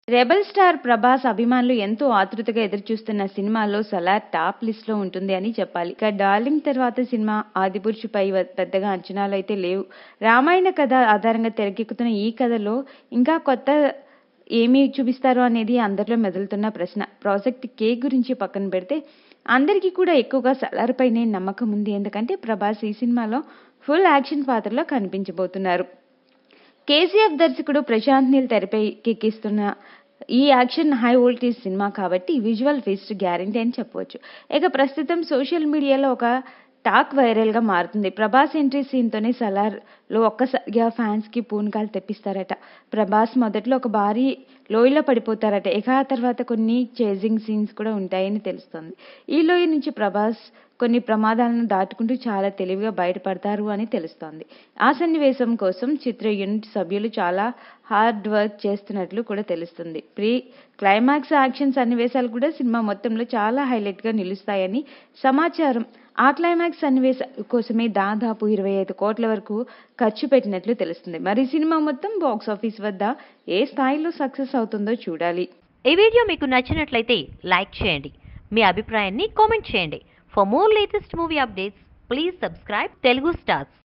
rebel star Prabhas అభిమానులు ఎంతో ఆతృతగా ఎదురుచూస్తున్న సినిమాలో సలార్ టాప్ లిస్ట్ లో ఉంటుంది అని చెప్పాలి ఇక డార్లింగ్ తర్వాత సినిమా ఆదిపురుషుపై వ- పెద్దగా అంచనాలు అయితే లేవు రామాయణ కథ ఆధారంగా తెరకెక్కుతున్న ఈ కథలో ఇంకా కొత్త ఏమి చూపిస్తారో అనేది అందరిలో మెదులుతున్న ప్రశ్న ప్రాజెక్ట్ కే గురించి పక్కన పెడితే అందరికీ కూడా ఎక్కువగా సలార్ పైనే నమ్మకం ఉంది ఎందుకంటే ప్రభాస్ ఈ సినిమాలో ఫుల్ యాక్షన్ పాత్రలో కనిపించబోతున్నారు కేసీఎఫ్ దర్శకుడు ప్రశాంత్ నీల్ తెరపై కెక్కిస్తున్న ఈ యాక్షన్ హై వోల్టేజ్ సినిమా కాబట్టి విజువల్ ఫీస్ట్ గ్యారంటీ అని చెప్పవచ్చు ఇక ప్రస్తుతం సోషల్ మీడియాలో ఒక టాక్ వైరల్ గా మారుతుంది ప్రభాస్ ఎంట్రీ సీన్ తోనే సలార్ లో ఒక్కసారిగా ఫ్యాన్స్ కి పూనకాలు తెప్పిస్తారట ప్రభాస్ మొదట్లో ఒక భారీ లోయలో పడిపోతారట ఇక ఆ తర్వాత కొన్ని చేజింగ్ సీన్స్ కూడా ఉంటాయని తెలుస్తుంది ఈ లోయ నుంచి ప్రభాస్ కొన్ని ప్రమాదాలను దాటుకుంటూ చాలా తెలివిగా బయటపడతారు అని తెలుస్తోంది ఆ సన్నివేశం కోసం చిత్ర యూనిట్ సభ్యులు చాలా హార్డ్ వర్క్ చేస్తున్నట్లు కూడా తెలుస్తుంది ప్రీ క్లైమాక్స్ యాక్షన్ సన్నివేశాలు కూడా సినిమా మొత్తంలో చాలా హైలైట్ గా నిలుస్తాయని సమాచారం ఆ క్లైమాక్స్ సన్నివేశాల కోసమే దాదాపు ఇరవై ఐదు కోట్ల వరకు ఖర్చు పెట్టినట్లు తెలుస్తుంది మరి సినిమా మొత్తం బాక్స్ ఆఫీస్ వద్ద ఏ స్థాయిలో సక్సెస్ అవుతుందో చూడాలి ఈ వీడియో మీకు నచ్చినట్లయితే లైక్ చేయండి మీ అభిప్రాయాన్ని కామెంట్ చేయండి for more latest movie updates please subscribe Telugu stars